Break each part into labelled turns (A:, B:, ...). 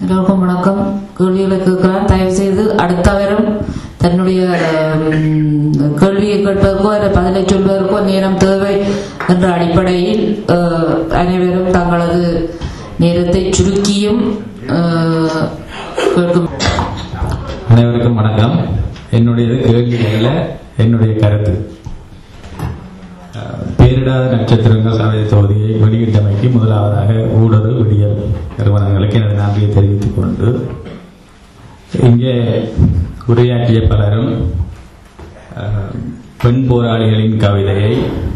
A: எல்லோருக்கும் வணக்கம் கேள்விகளை கேட்கலாம் தயவு செய்து அடுத்தவரும் தன்னுடைய ம், கேள்வியை கேட்பதற்கோ அல்லது பதிலை சொல்வதற்கோ நேரம் தேவை என்ற அடிப்படையில் அஹ், அனைவரும் தங்களது நேரத்தை சுருக்கியும் அஹ், கேட்கும்
B: அனைவருக்கும் வணக்கம் என்னுடையது கேள்விகளில் என்னுடைய கருத்து அஹ், பேரிடாத நட்சத்திரங்கள் சபை தொகுதியை வெளியிட்டமைக்கு முதலாவதாக ஊடக விடியல் நிறுவனங்களுக்கு எனது நன்றியை தெரிவித்துக் கொண்டு இங்கே உரையாற்றிய பலரும் அஹ், பெண் போராளிகளின் கவிதையை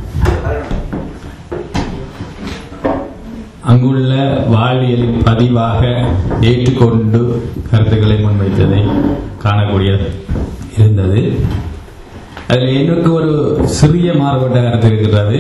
B: அங்குள்ள வாழ்வியலின் பதிவாக ஏற்றுக்கொண்டு கருத்துக்களை முன்வைத்ததை காணக்கூடிய இருந்தது அதில் எனக்கு ஒரு சிறிய மாறுபட்ட கருத்து இருக்கிறது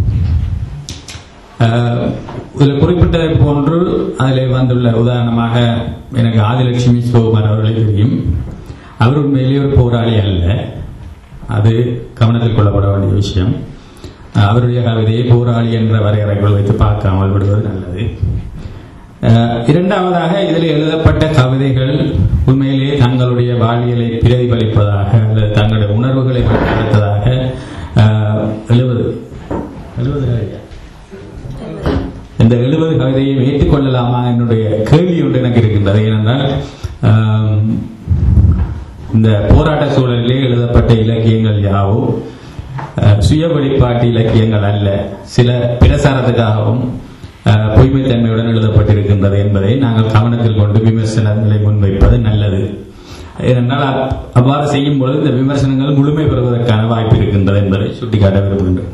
B: ஆஹ், இதில் குறிப்பிட்டதை போன்று அதில் வந்துள்ள உதாரணமாக எனக்கு ஆதிலட்சுமி சிவகுமார் அவர்களை தெரியும் அவர் உண்மையிலேயே ஒரு போராளி அல்ல அது கவனத்தில் கொள்ளப்பட வேண்டிய விஷயம் ஆஹ், அவருடைய கவிதையை போராளி என்ற வரையறைக்குள் வைத்து பார்க்காமல் விடுவது நல்லது ஆஹ், இரண்டாவதாக இதில் எழுதப்பட்ட கவிதைகள் உண்மையிலேயே தங்களுடைய வாழ்வியலை பிரதிபலிப்பதாக அல்லது தங்களுடைய உணர்வுகளை வெளிப்படுத்ததாக ஆஹ், எழுபது எழுபது கவிதையா? இந்த எழுபது கவிதையை ஏற்றுக்கொள்ளலாமா என்னுடைய கேள்வி ஒன்று எனக்கு இருக்கின்றது ஏனென்றால் ஆம், இந்த போராட்ட சூழலிலே எழுதப்பட்ட இலக்கியங்கள் யாவும் அஹ், சுய வெளிப்பாட்டு இலக்கியங்கள் அல்ல சில பிரசாரத்துக்காகவும் அஹ், பொய்மைத்தன்மையுடன் எழுதப்பட்டிருக்கின்றது என்பதை நாங்கள் கவனத்தில் கொண்டு விமர்சனங்களை முன்வைப்பது நல்லது ஏனென்றால் அப்- அவ்வாறு செய்யும் பொழுது இந்த விமர்சனங்கள் முழுமை பெறுவதற்கான வாய்ப்பு இருக்கின்றது என்பதை சுட்டிக்காட்ட விரும்புகின்றேன்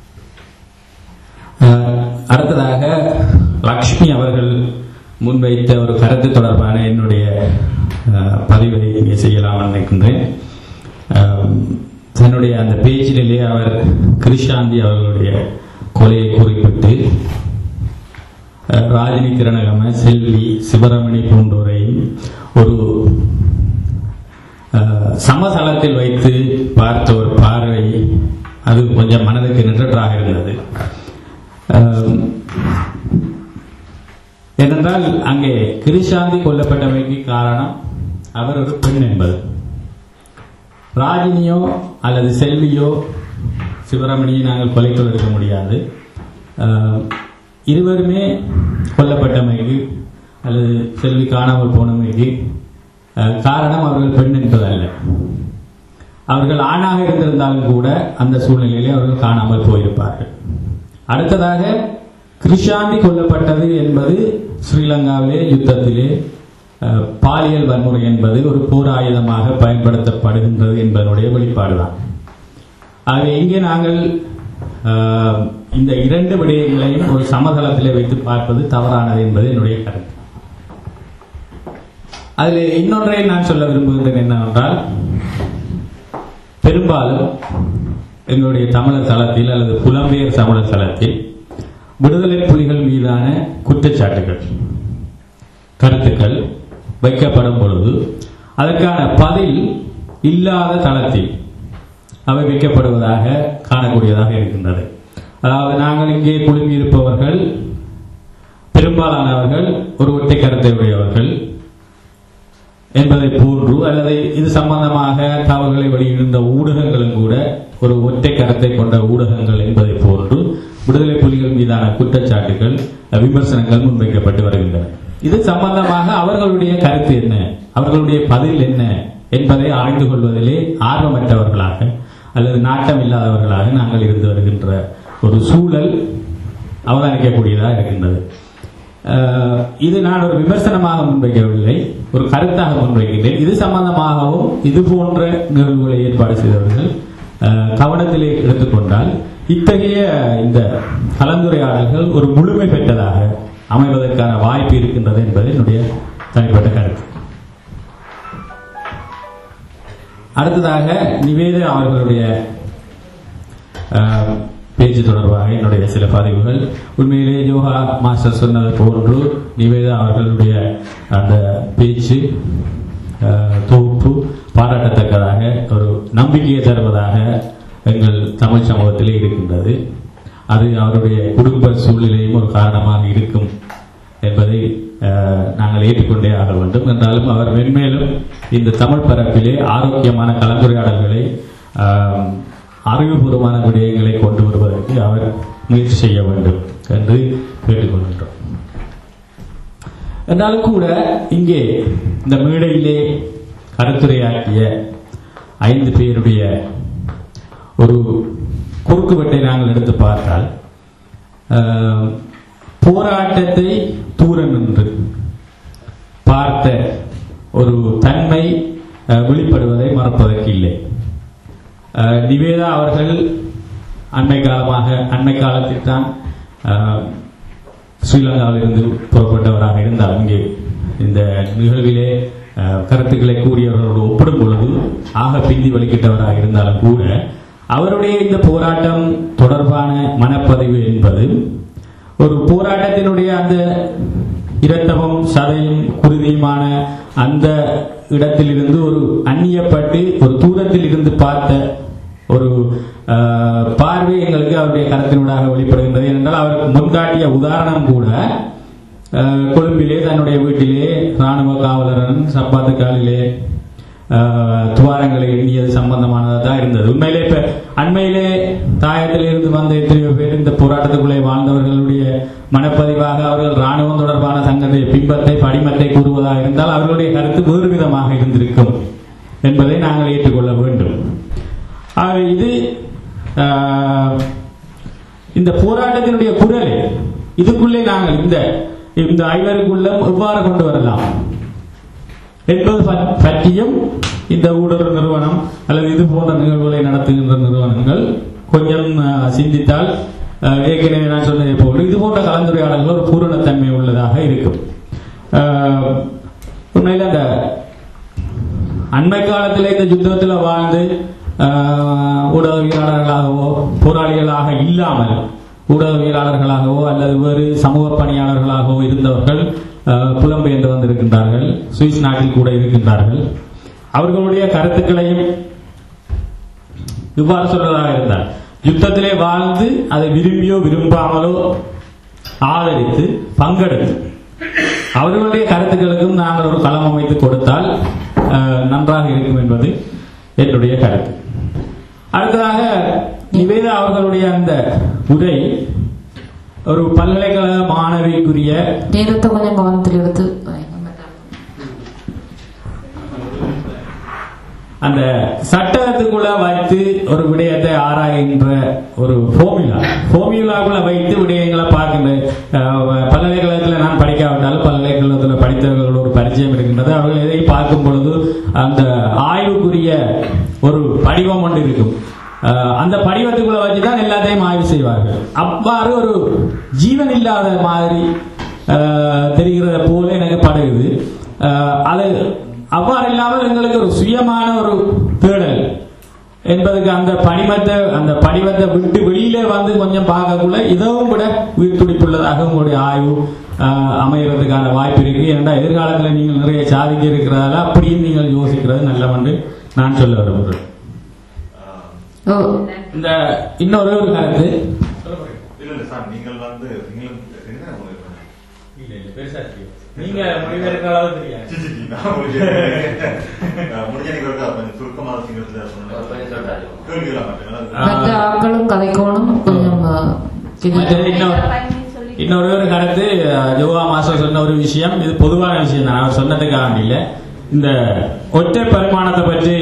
B: அஹ், அடுத்ததாக லக்ஷ்மி அவர்கள் முன்வைத்த ஒரு கருத்து தொடர்பான என்னுடைய அஹ், பதிவை இங்கே செய்யலாம் நினைக்கின்றேன் அஹ், தன்னுடைய அந்த பேச்சிலே அவர் கிருஷாந்தி அவர்களுடைய கொலையை குறிப்பிட்டு அஹ், ராஜினி திரணகம செல்வி சிவரமணி போன்றோரையும் ஒரு அஹ், சமதளத்தில் வைத்து பார்த்த ஒரு பார்வை அது கொஞ்சம் மனதுக்கு நின்றற்றாக இருந்தது அஹ், ஏனென்றால் அங்கே கிருஷாந்தி கொல்லப்பட்டமைக்கு காரணம் அவர் ஒரு பெண் என்பது ராஜினியோ அல்லது செல்வியோ சிவரமணியை நாங்கள் கொலைக்குள் இருக்க முடியாது அஹ், இருவருமே கொல்லப்பட்டமைக்கு அல்லது செல்வி காணாமல் போனமைக்கு அஹ், காரணம் அவர்கள் பெண் என்பதல்ல அவர்கள் ஆணாக இருந்திருந்தாலும் கூட அந்த சூழ்நிலையிலே அவர்கள் காணாமல் போயிருப்பார்கள் அடுத்ததாக கிருஷாந்தி கொல்லப்பட்டது என்பது ஸ்ரீலங்காவிலே யுத்தத்திலே அஹ், பாலியல் வன்முறை என்பது ஒரு போர் ஆயுதமாக பயன்படுத்தப்படுகின்றது என்பதனுடைய வெளிப்பாடுதான் ஆகவே இங்கே நாங்கள் அஹ், இந்த இரண்டு விடயங்களையும் ஒரு சமதளத்திலே வைத்து பார்ப்பது தவறானது என்பது என்னுடைய கருத்து அதில் இன்னொன்றை நான் சொல்ல விரும்புகின்றேன் என்னவென்றால் பெரும்பாலும் எங்களுடைய தமிழர் தளத்தில் அல்லது புலம்பெயர் தமிழர் தளத்தில் விடுதலை புலிகள் மீதான குற்றச்சாட்டுகள் கருத்துக்கள் வைக்கப்படும் பொழுது அதற்கான பதில் இல்லாத தளத்தில் அவை வைக்கப்படுவதாக காணக்கூடியதாக இருக்கின்றது அதாவது நாங்கள் இங்கே குழுமி இருப்பவர்கள் பெரும்பாலானவர்கள் ஒரு ஒற்றை கருத்தை உடையவர்கள் என்பதை போன்று அல்லது இது சம்பந்தமாக தகவல்களை வெளியிடுகின்ற ஊடகங்களும் கூட ஒரு ஒற்றை கருத்தை கொண்ட ஊடகங்கள் என்பதை போன்று விடுதலை புலிகள் மீதான குற்றச்சாட்டுகள் விமர்சனங்கள் முன்வைக்கப்பட்டு வருகின்றன இது சம்பந்தமாக அவர்களுடைய கருத்து என்ன அவர்களுடைய பதில் என்ன என்பதை அறிந்து கொள்வதிலே ஆர்வமற்றவர்களாக அல்லது நாட்டம் இல்லாதவர்களாக நாங்கள் இருந்து வருகின்ற ஒரு சூழல் அவதானிக்கக்கூடியதாக இருக்கின்றது அஹ், இது நான் ஒரு விமர்சனமாக முன்வைக்கவில்லை ஒரு கருத்தாக முன்வைக்கின்றேன் இது சம்பந்தமாகவும் இது போன்ற நிகழ்வுகளை ஏற்பாடு செய்தவர்கள் அஹ், கவனத்திலே எடுத்துக்கொண்டால் இத்தகைய இந்த கலந்துரையாடல்கள் ஒரு முழுமை பெற்றதாக அமைவதற்கான வாய்ப்பு இருக்கின்றது என்பது என்னுடைய தனிப்பட்ட கருத்து அடுத்ததாக நிவேதா அவர்களுடைய அஹ், பேச்சு தொடர்பாக என்னுடைய சில பதிவுகள் உண்மையிலே யோகா மாஸ்டர் சொன்னது போன்று நிவேதா அவர்களுடைய அந்த பேச்சு அஹ், தொகுப்பு பாராட்டத்தக்கதாக ஒரு நம்பிக்கையை தருவதாக எங்கள் தமிழ் சமூகத்திலே இருக்கின்றது அது அவருடைய குடும்ப சூழ்நிலையும் ஒரு காரணமாக இருக்கும் என்பதை அஹ், நாங்கள் ஏற்றுக்கொண்டே ஆக வேண்டும் என்றாலும் அவர் மென்மேலும் இந்த தமிழ் பரப்பிலே ஆரோக்கியமான கலந்துரையாடல்களை ஆஹ், அறிவுபூர்வமான விடயங்களை கொண்டு வருவதற்கு அவர் முயற்சி செய்ய வேண்டும் என்று கேட்டுக்கொள்கின்றோம் என்றாலும் கூட இங்கே இந்த மேடையிலே கருத்துரையாற்றிய ஐந்து பேருடைய ஒரு குறுக்குவெட்டை நாங்கள் எடுத்து பார்த்தால் ஆஹ், போராட்டத்தை தூர நின்று பார்த்த ஒரு தன்மை ஆஹ், வெளிப்படுவதை மறப்பதற்கு இல்லை ஆஹ், நிவேதா அவர்கள் அண்மை காலமாக அண்மை காலத்தில் தான் ஆஹ், ஸ்ரீலங்காவிலிருந்து புறப்பட்டவராக இருந்தால் இங்கே இந்த நிகழ்விலே அஹ், கருத்துக்களை கூறியவர்களோடு ஒப்பிடும் பொழுது ஆக பிந்தி வலிக்கிட்டவராக இருந்தாலும் கூட அவருடைய இந்த போராட்டம் தொடர்பான மனப்பதிவு என்பது ஒரு போராட்டத்தினுடைய அந்த இரத்தமும் சதையும் குருதியுமான அந்த இடத்திலிருந்து ஒரு அந்நியப்பட்டு ஒரு தூரத்தில் இருந்து பார்த்த ஒரு அஹ், பார்வை எங்களுக்கு அவருடைய கருத்தினூடாக வெளிப்படுகின்றது ஏனென்றால் அவர் முன்காட்டிய உதாரணம் கூட அஹ், கொழும்பிலே தன்னுடைய வீட்டிலே ராணுவ காவலரன் சப்பாத்து காலிலே அஹ், துவாரங்களை எண்ணியது சம்பந்தமானதாக தான் இருந்தது உண்மையிலே இப்ப அண்மையிலே தாயத்தில் இருந்து வந்த எத்தனையோ பேர் இந்த போராட்டத்துக்குள்ளே வாழ்ந்தவர்களுடைய மனப்பதிவாக அவர்கள் ராணுவம் தொடர்பான தங்களுடைய பிம்பத்தை படிமத்தை கூறுவதாக இருந்தால் அவர்களுடைய கருத்து வேறு விதமாக இருந்திருக்கும் என்பதை நாங்கள் ஏற்றுக்கொள்ள வேண்டும் ஆக இது ஆஹ், இந்த போராட்டத்தினுடைய குரலை இதுக்குள்ளே நாங்கள் இந்த இந்த ஐவருக்குள்ள எவ்வாறு கொண்டு வரலாம் என்பது பற்- பற்றியும் இந்த ஊடக நிறுவனம் அல்லது இது போன்ற நிகழ்வுகளை நடத்துகின்ற நிறுவனங்கள் கொஞ்சம் ஆஹ், சிந்தித்தால் ஆஹ், ஏற்கனவே நான் சொன்னதை போல இது போன்ற கலந்துரையாடல்கள் ஒரு பூரணத்தன்மை உள்ளதாக இருக்கும் ஆஹ், உண்மையில் அந்த அண்மை காலத்தில் இந்த யுத்தத்தில் வாழ்ந்து ஆஹ், ஊடகவியலாளர்களாகவோ போராளிகளாக இல்லாமல் ஊடகவியலாளர்களாகவோ அல்லது வேறு சமூக பணியாளர்களாகவோ இருந்தவர்கள் ஆஹ், புலம்பெயர்ந்து வந்திருக்கின்றார்கள் சுவிஸ் நாட்டில் கூட இருக்கின்றார்கள் அவர்களுடைய கருத்துக்களையும் இவ்வாறு சொல்வதாக இருந்தால் யுத்தத்திலே வாழ்ந்து அதை விரும்பியோ விரும்பாமலோ ஆதரித்து பங்கெடுத்து அவர்களுடைய கருத்துக்களுக்கும் நாங்கள் ஒரு களம் அமைத்து கொடுத்தால் அஹ், நன்றாக இருக்கும் என்பது என்னுடைய கருத்து அடுத்ததாக நிவேதா அவர்களுடைய அந்த உரை ஒரு பல்கலைக்கழக மாணவிக்குரிய
A: நேரத்தை கொஞ்சம் கவனத்தில் எடுத்து வைங்க.
B: அந்த சட்டத்துக்குள்ள வைத்து ஒரு விடயத்தை ஆராய்கின்ற ஒரு ஃபோமியூலா ஃபோமியூலாக்குள்ள வைத்து விடயங்களை பார்க்கின்ற அஹ், பல்கலைக்கழகத்தில் நான் படிக்காவிட்டாலும் பல்கலைக்கழகத்தில் படித்தவர்களோட ஒரு பரிச்சயம் இருக்கின்றது அவர்கள் எதை பார்க்கும் பொழுது அந்த ஆய்வுக்குரிய ஒரு படிவம் ஒன்று இருக்கும் அஹ், அந்த படிவத்துக்குள்ள வச்சு தான் எல்லாத்தையும் ஆய்வு செய்வார்கள் அவ்வாறு ஒரு ஜீவன் இல்லாத மாதிரி அஹ், தெரிகிறத போல எனக்கு படுகுது அஹ், அது அவ்வாறு இல்லாமல் எங்களுக்கு ஒரு சுயமான ஒரு தேடல் என்பதுக்கு அந்த படிமத்தை அந்த படிவத்தை விட்டு வெளியிலே வந்து கொஞ்சம் பார்க்கக்குள்ள இதவும் விட உயிர் துடிப்புள்ளதாக உங்களுடைய ஆய்வு ஆஹ், அமையறதுக்கான வாய்ப்பு இருக்கு ஏன்னா எதிர்காலத்தில் நீங்கள் நிறைய சாதிக்க இருக்கிறதால அப்படியும் நீங்கள் யோசிக்கிறது நல்லவென்று நான் சொல்ல விரும்புகிறேன்
A: ஓ
B: இந்த இன்னொரு ஒரு கருத்து
C: இல்ல இல்ல சார் நீங்கள் வந்து நீங்களும் என்ன உங்களுக்கு
B: நீங்க முடிவெடுக்கிற அளவு தெரியாது
C: சி, சி, சி, நான் உங்களுக்கு நான் முடிஞ்ச நீங்க ஒருக்கா கொஞ்சம் சுருக்கமான சிங்கத்துல
D: கொஞ்சம் சொல்றாரு.
C: சொன்னேன் கேள்விகளா மாட்டேன்
A: மற்ற ஆட்களும் கதைக்கோணும் கொஞ்சம் ஆ, இது-
B: மற்றது இன்னொரு இன்னொரு ஒரு கருத்து அஹ், யோகா மாஸ்டர் சொன்ன ஒரு விஷயம் இது பொதுவான விஷயம் தான் அவர் சொன்னதுக்காக இல்ல இந்த ஒற்றை பரிமாணத்தை பற்றி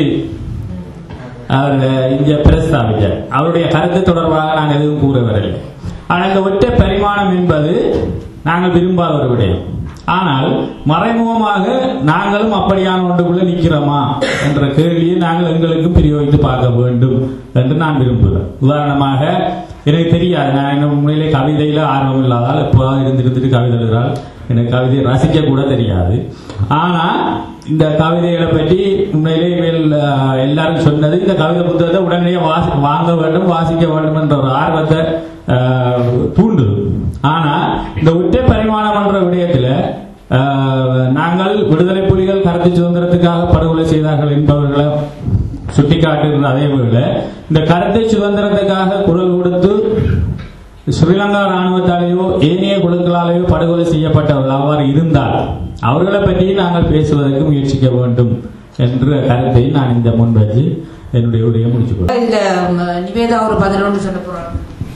B: அவர் இங்க பிரஸ்தாபித்தார் அவருடைய கருத்து தொடர்பாக நாங்கள் எதுவும் கூற வரவில்லை ஆனால் இந்த ஒற்றை பரிமாணம் என்பது நாங்கள் விரும்பாத ஒரு விடயம் ஆனால் மறைமுகமாக நாங்களும் அப்படியான ஒன்றுக்குள்ள நிற்கிறோமா என்ற கேள்வியை நாங்கள் எங்களுக்கு பிரயோகித்து பார்க்க வேண்டும் என்று நான் விரும்புகிறேன் உதாரணமாக எனக்கு தெரியாது நான் என்ன உண்மையிலே கவிதையில ஆர்வம் இல்லாதால் எப்போதாவது இருந்து இருந்துட்டு கவிதை எழுதுறால் எனக்கு கவிதையை ரசிக்க கூட தெரியாது ஆனா இந்த கவிதைகளை பற்றி உண்மையிலே இவர்கள், அஹ், எல்லாரும் சொன்னது இந்த கவிதை புத்தகத்தை உடனடியாக வாசி வாங்க வேண்டும் வாசிக்க வேண்டும் என்ற ஒரு ஆர்வத்தை அஹ், தூண்டுது ஆனா இந்த ஒற்றை பரிமாணம் என்ற விடயத்துல அஹ், நாங்கள் விடுதலை புலிகள் கருத்து சுதந்திரத்துக்காக படுகொலை செய்தார்கள் என்பவர்களை சுட்டிக்காட்டுகிற அதே வேளை இந்த கருத்தை சுதந்திரத்துக்காக குரல் கொடுத்து ஸ்ரீலங்கா ராணுவத்தாலேயோ ஏனைய குழுக்களாலேயோ படுகொலை செய்யப்பட்டவர்கள் அவ்வாறு இருந்தால் அவர்களை பற்றி நாங்கள் பேசுவதற்கு முயற்சிக்க வேண்டும் என்ற கருத்தை நான் இந்த முன்வச்சு என்னுடைய உரையை முடிச்சுக்கொள்கிறேன்
A: இதுல ம், நிவேதா ஒரு பதில் ஒன்று சொல்ல போறாங்க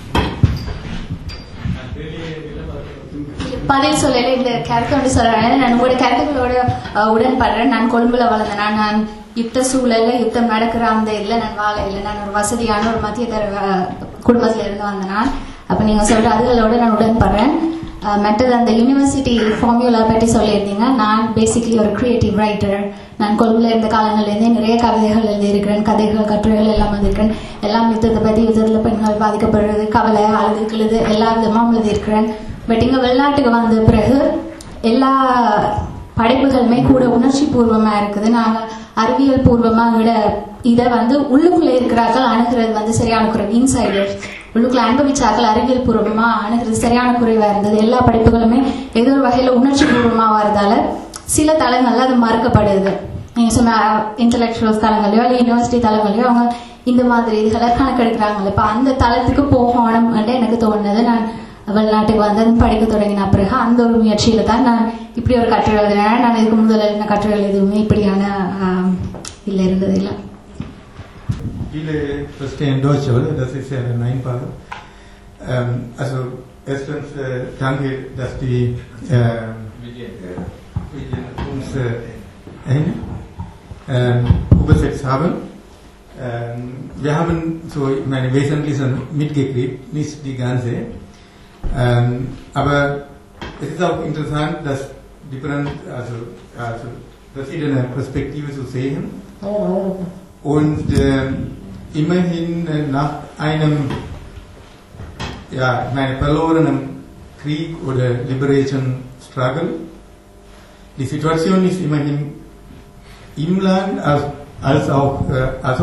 D: பதில் சொல்லல இந்த கருத்து வந்து சொல்றேன் நான் உங்களோட கருத்துக்களோட அஹ், உடன்படுறேன் நான் கொழும்புல வளர்ந்தேன் நான் யுத்த சூழல்ல யுத்தம் நடக்கிற அந்த இதுல நான் வாழ இல்லை நான் ஒரு வசதியான ஒரு மத்திய தர அஹ், குடும்பத்துல இருந்து வந்தேன் நான் அப்ப நீங்க சொல்ற அதுகளோட நான் உடன்படுறேன் அஹ், மற்றது அந்த யூனிவர்சிட்டி ஃபார்முலா பற்றி சொல்லியிருந்தீங்க நான் பேசிக்கலி ஒரு கிரியேட்டிவ் ரைட்டர் நான் கொழும்புல இருந்த காலங்கள்லேருந்தே நிறைய கவிதைகள் எழுதியிருக்கிறேன் கதைகள் கட்டுரைகள் எல்லாம் எழுதியிருக்கிறேன் எல்லாம் யுத்தத்தை பற்றி யுத்தத்தில் பெண்கள் பாதிக்கப்படுறது கவலை அழுதுக்கிறது எல்லா விதமாகவும் எழுதியிருக்கிறேன் பட் இங்க வெளிநாட்டுக்கு வந்த பிறகு எல்லா படைப்புகளுமே கூட உணர்ச்சி பூர்வமா இருக்குது நாங்க அறிவியல் பூர்வமா விட இதை வந்து உள்ளுக்குள்ள இருக்கிறார்கள் அணுகிறது வந்து சரியான குறைவு இன்சைடர்ஸ் உள்ளுக்குள்ள அனுபவிச்சாக்கள் அறிவியல் பூர்வமா அணுகிறது சரியான குறைவா இருந்தது எல்லா படைப்புகளுமே ஏதோ ஒரு வகையில உணர்ச்சி பூர்வமா வரதால சில தளங்கள்ல அது மறுக்கப்படுது நீங்க சொன்ன இன்டலெக்சுவல்ஸ் தளங்களையோ இல்லை யூனிவர்சிட்டி தளங்களையோ அவங்க இந்த மாதிரி இதுகளை கணக்கெடுக்கிறாங்கல்ல இப்ப அந்த தளத்துக்கு போகணும் எனக்கு தோணுது நான் வெளிநாட்டுக்கு வந்து படிக்க தொடங்கின பிறகு அந்த ஒரு முயற்சியில தான் நான் இப்படி ஒரு கட்டுரை எழுதினேன் நான் இதுக்கு முதல்ல எழுதின கட்டுரைகள் எதுவுமே இப்படியான ஆஹ், இல்ல இருந்தது இல்லை
E: Viele verstehen Deutsch, oder? Das ist ja ein Einfall. Ähm, also erstens äh, danke, dass die äh, äh, uns äh, äh, übersetzt haben. Ähm, wir haben so meine Wesentlichen mitgekriegt, nicht die ganze. Ähm, aber es ist auch interessant, dass different, also, also verschiedene Perspektiven zu sehen. Und äh, immerhin äh, nach einem ja, ich meine, verlorenen Krieg oder Liberation Struggle, die Situation ist immerhin im Land als, als auch, äh, also,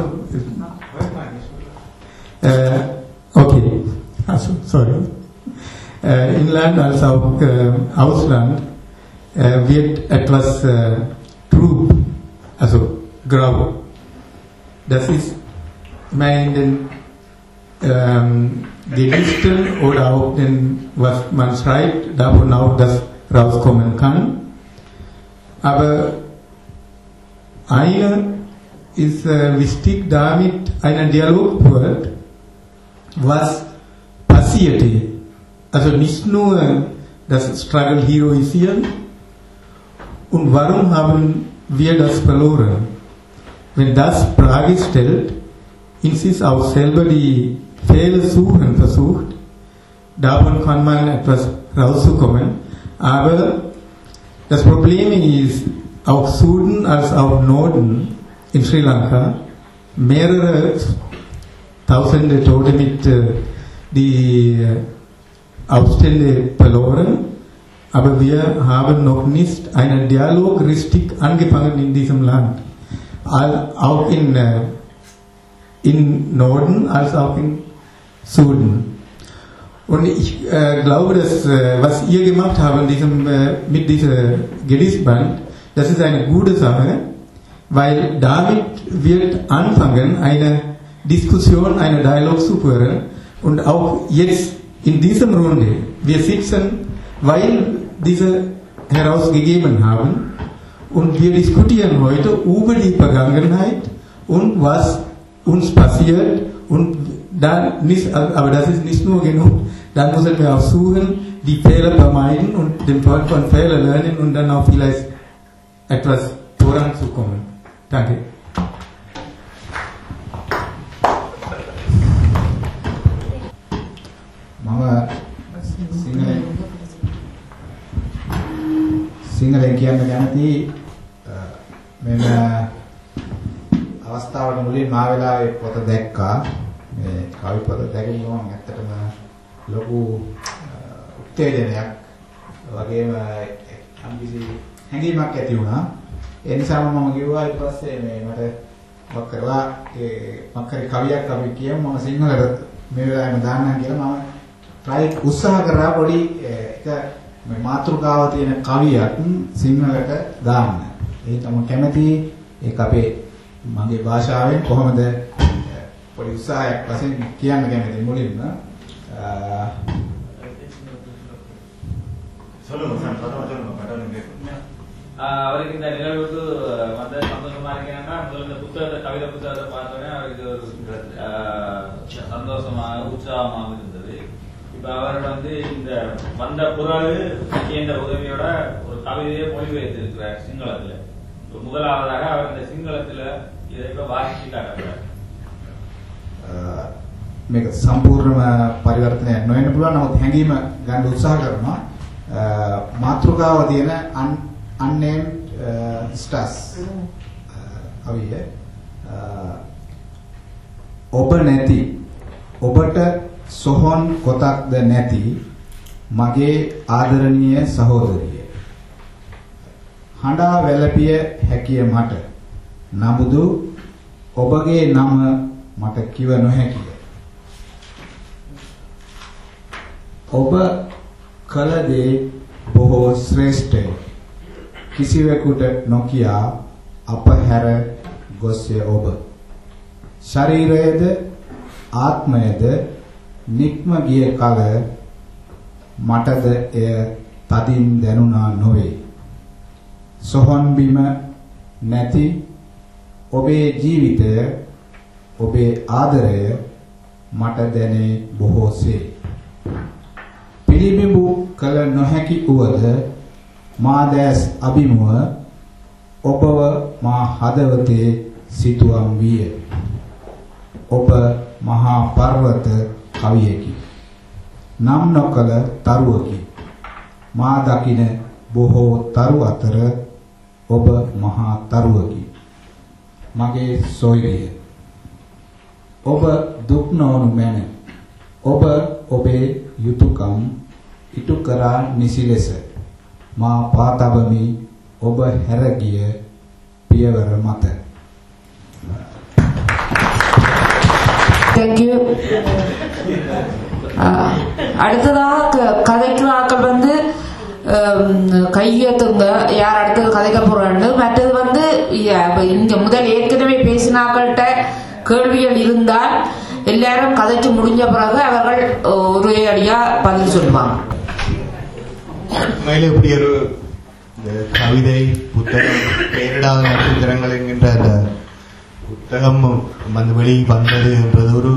E: äh, okay, also, sorry, äh, Inland als auch äh, Ausland äh, wird etwas äh, trüb, also grau. Das ist mein den ähm, Gedichten oder auch den, was man schreibt, davon auch das rauskommen kann. Aber eine ist äh, wichtig, damit ein Dialog wird, was passierte. Also nicht nur das Struggle heroisieren und warum haben wir das verloren. Wenn das Frage stellt, in sich auch selber die Fehler suchen versucht, davon kann man etwas rauszukommen. Aber das Problem ist, auch Süden als auch Norden in Sri Lanka, mehrere tausende Tote mit äh, die äh, Aufstände verloren, aber wir haben noch nicht einen Dialog richtig angefangen in diesem Land. All, auch in, äh, in Norden als auch in Süden. Und ich äh, glaube, dass äh, was ihr gemacht habt in diesem, äh, mit dieser Gedichtband, das ist eine gute Sache, weil damit wird anfangen, eine Diskussion, eine Dialog zu führen. Und auch jetzt in diesem Runde, wir sitzen, weil diese herausgegeben haben, und wir diskutieren heute über die Vergangenheit und was uns passiert und dann nicht, aber das ist nicht nur genug, dann müssen wir auch suchen, die Fehler vermeiden und den Fall von Fehlern lernen und dann auch vielleicht etwas voranzukommen. Danke.
F: මම සිංහලෙන් සිංහලෙන් කියන්න කැමති මෙම අවස්ථාවට මුලින් මා වෙලාවේ පොත දැක්කා මේ කවි පොත දැකීම ගමන් ඇත්තටම ලොකු උත්තේජනයක් වගේම අම්කිසි හැඟීමක් ඇති වුණා ඒ නිසාම මම කිව්වා ඊට පස්සේ මේ මට මොකක් කරලා ඒ මොකක් හරි කවියක් අපි කියමු මම සිංහලට මේ වෙලාවෙම දාන්නම් කියලා මම try උත්සාහ කරා පොඩි එක මේ මාතෘකාව තියෙන කවියක් සිංහලට දාන්න. ඒක මම කැමති ඒක අපේ මගේ භාෂාවෙන් කොහොමද පොඩි උත්සාහයක් වශයෙන් කියන්න කැමති මුලින්ම அஹ்,
C: சொல்லுங்க சார் பதமா சொல்லுங்க மேடம் கேட்குறேன்
B: ஆஹ் அவருக்கு இந்த நிகழ்வுக்கு வந்த சந்தோஷமா இருக்கேன்னா முதல்ல இந்த புத்தகத்தை கவிதை புத்தகத்தை பார்த்தோன்னே அவருக்கு ஒரு ஆஹ், சந்தோஷமாக உற்சாகமாக இருந்தது இப்ப அவர் வந்து இந்த வந்த பிறகு சேர்ந்த உதவியோட ஒரு கவிதையை மொழிபெயர்த்திருக்கிறார் சிங்களத்துல இப்ப முதலாவதாக அவர் இந்த சிங்களத்துல இதை இப்ப வாசிச்சு காட்டுறார்
F: අ, මේක සම්පූර්ණම පරිවර්තනයක් නොවෙන්න පුළුවන් නමුත් හැඟීම ගන්න උත්සාහ කරනවා අ, මාතෘකාව තියෙන unnamed stars අවිය අ, ඔබ නැති ඔබට සොහොන් කොතක්ද නැති මගේ ආදරණීය සහෝදරිය හඬා වැළපිය හැකිය මට නමුදු ඔබගේ නම මට කිව නොහැකිය. ඔබ කළ දේ බොහෝ ශ්‍රේෂ්ඨය. කිසිවෙකුට නොකියා අප හැර ගොස්ය ඔබ. ශරීරයේද ආත්මයේද නික්ම ගිය කල මටද එය තදින් දැනුණා නොවේ. සොහොන් බිම නැති ඔබේ ජීවිතය ඔබේ ආදරය මට දැනේ බොහෝසේ පිළිබිඹු කළ නොහැකි වුවද මා දැස් අභිමුව ඔබව මා හදවතේ සිතුවම් විය ඔබ මහා පර්වත කවියකි නම් නොකල තරුවකි මා දකින බොහෝ තරු අතර ඔබ මහා තරුවකි මගේ සොයුරිය ඔබ දුක් නොවනු මැන ඔබ ඔබේ යුතුයකම් ඉටු කරා නිසි ලෙස මා පාතබමි ඔබ හැර ගිය පියවර මත
A: தேங்க்யூ அடுத்ததாக க- கதைக்கிறாக்கள் வந்து ஹம், கையெழுத்துங்க யார் அடுத்தது கதைக்க போறான்னு மற்றது வந்து ய- இப்ப இங்க முதல் ஏற்கனவே பேசினாக்கள்கிட்ட கேள்விகள் இருந்தால் எல்லாரும் கதைச்சு முடிஞ்ச பிறகு அவர்கள் ஒரே அடியா பதில் சொல்லுவாங்க
G: உண்மையிலே இப்படி ஒரு இந்த கவிதை புத்தகம் பெயரிடாத நட்சத்திரங்கள் என்கின்ற அந்த புத்தகம் வந்து வெளி வந்தது என்பது ஒரு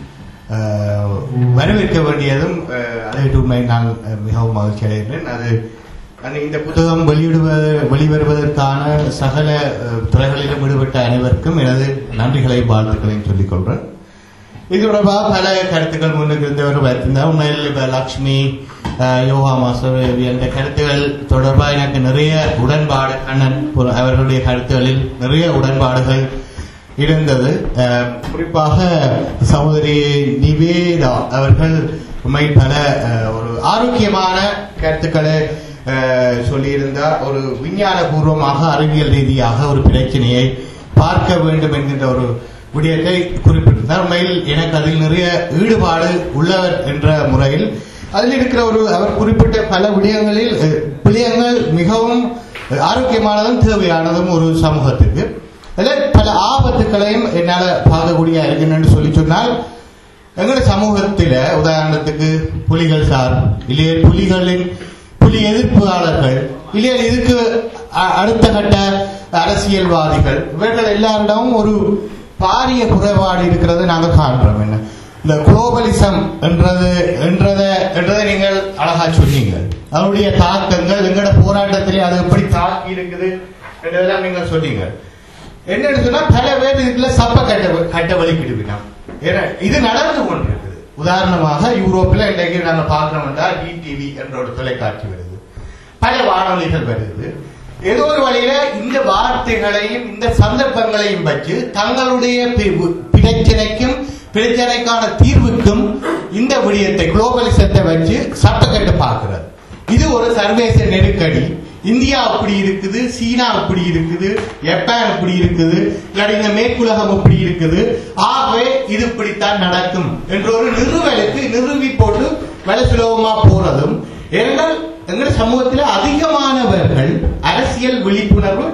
G: அஹ், வரவேற்க வேண்டியதும் அஹ், அதை விட்டு உண்மை நான் அஹ், மிகவும் மகிழ்ச்சி அடைகிறேன் அது அந்த இந்த புத்தகம் வெளியிடுவது வெளிவருவதற்கான சகல அஹ், துறைகளிலும் ஈடுபட்ட அனைவருக்கும் எனது நன்றிகளை வாழ்த்துக்களையும் சொல்லிக் கொள்கிறேன் இது தொடர்பாக பல கருத்துக்கள் முன்னுக்கு இருந்தவர் வருத்திருந்தார் உண்மையில் இப்ப லக்ஷ்மி அஹ், யோகா மாஸ்டர் என்ற கருத்துகள் தொடர்பாக எனக்கு நிறைய உடன்பாடு கண்ணன் புர- அவர்களுடைய கருத்துகளில் நிறைய உடன்பாடுகள் இருந்தது அஹ், குறிப்பாக சகோதரி நிவேதா அவர்கள் உண்மையில் பல அஹ், ஒரு ஆரோக்கியமான கருத்துக்களை அஹ், சொல்லியிருந்தார் ஒரு விஞ்ஞான பூர்வமாக அறிவியல் ரீதியாக ஒரு பிரச்சனையை பார்க்க வேண்டும் என்கின்ற ஒரு விடயத்தை குறிப்பிட்டிருந்தார் உண்மையில் எனக்கு அதில் நிறைய ஈடுபாடு உள்ளவர் என்ற முறையில் அதில் இருக்கிற ஒரு அவர் குறிப்பிட்ட பல விடயங்களில் அஹ், விடயங்கள் மிகவும் ஆரோக்கியமானதும் தேவையானதும் ஒரு சமூகத்துக்கு அதில் பல ஆபத்துக்களையும் என்னால் பார்க்கக்கூடிய இருக்குன்னு சொல்லி சொன்னால் எங்களுடைய சமூகத்தில் உதாரணத்துக்கு புலிகள் சார் இல்லையே புலிகளின் புலி எதிர்ப்பாளர்கள் இல்லையா இதுக்கு அ- அடுத்த கட்ட அரசியல்வாதிகள் இவர்கள் எல்லாரிடமும் ஒரு பாரிய குறைபாடு இருக்கிறது நாங்கள் காண்றோம் என்ன இந்த குளோபலிசம் என்றது என்றத என்றதை நீங்கள் அழகா சொன்னீங்க அதனுடைய தாக்கங்கள் எங்களோட போராட்டத்திலே அது எப்படி தாக்கி இருக்குது என்றதெல்லாம் நீங்கள் சொன்னீங்க என்னன்னு சொன்னா பல பேர் இதுல சப்ப கட்ட கட்ட வலிக்கிடுவினா ஏன்னா இது நடந்து கொண்டிருக்குது உதாரணமாக யூரோப்பில் இன்றைக்கு நாங்க பார்க்கணும்னா டிடிவி என்ற ஒரு தொலைக்காட்சி வருது பல வானொலிகள் வருது ஏதோ ஒரு வழியில இந்த வார்த்தைகளையும் இந்த சந்தர்ப்பங்களையும் வச்சு தங்களுடைய பி- பிரச்சனைக்கும் பிரச்சனைக்கான தீர்வுக்கும் இந்த விடயத்தை குளோபலிசத்தை வச்சு சட்டக்கட்டு பார்க்கிறது இது ஒரு சர்வதேச நெருக்கடி இந்தியா அப்படி இருக்குது சீனா அப்படி இருக்குது ஜப்பான் அப்படி இருக்குது இல்லாட்டி இந்த மேற்குலகம் அப்படி இருக்குது ஆகவே இது இப்படித்தான் நடக்கும் என்ற ஒரு நிறுவலுக்கு நிறுவி போட்டு வேலை சுலபமா போறதும் ஏனென்றால் எங்கள் சமூகத்தில் அதிகமானவர்கள் அரசியல் விழிப்புணர்வு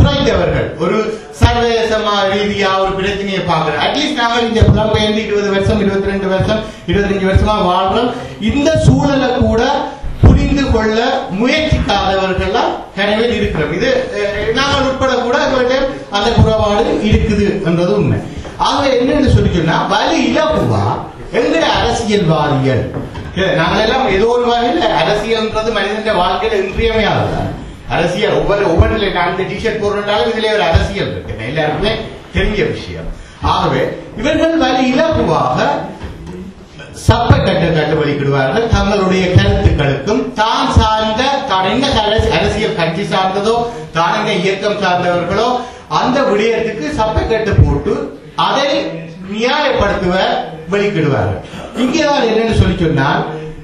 G: குறைந்தவர்கள் ஒரு சர்வதேசமா ரீதியா ஒரு பிரச்சனையை பார்க்கிறோம் அட்லீஸ்ட் நாங்கள் இந்த புலம்பெயர்ந்து இருபது வருஷம் இருபத்தி ரெண்டு வருஷம் இருபத்தஞ்சு வருஷமா வாழ்றோம் இந்த சூழலை கூட புரிந்து கொள்ள முயற்சிக்காதவர்கள்லாம் கனவில் இருக்கிறோம் இது அஹ், நாங்கள் உட்பட கூட எங்கள்கிட்ட அந்த குறைபாடு இருக்குது என்றது உண்மை ஆகவே என்னன்னு சொல்லி சொன்னா வலி இலகுவா எங்கட அரசியல்வாதிகள் இல்ல, நாங்களெல்லாம் ஏதோ ஒரு வகையில் அரசியல்ன்றது மனிதன் வாழ்க்கையில இன்றியமையாதது அரசியல் ஒவ்வொரு ஒவ்வொன்றில் நான் இந்த டிஷர்ட் போடுறதாலும் இதுல ஒரு அரசியல் இருக்கு எல்லாருக்குமே தெரிஞ்ச விஷயம் ஆகவே இவர்கள் வலி இலகுவாக சப்பை கட்ட கட்டு வலிக்கிடுவார்கள் தங்களுடைய கருத்துக்களுக்கும் தான் சார்ந்த தான் என்ன அரசு- அரசியல் கட்சி சார்ந்ததோ தான் என்ன இயக்கம் சார்ந்தவர்களோ அந்த விடயத்துக்கு சப்பை கட்டு போட்டு அதை நியாயப்படுத்துவ வெளிக்கிடுவார்கள் இங்கேதான் என்னன்னு சொல்லி சொன்னால்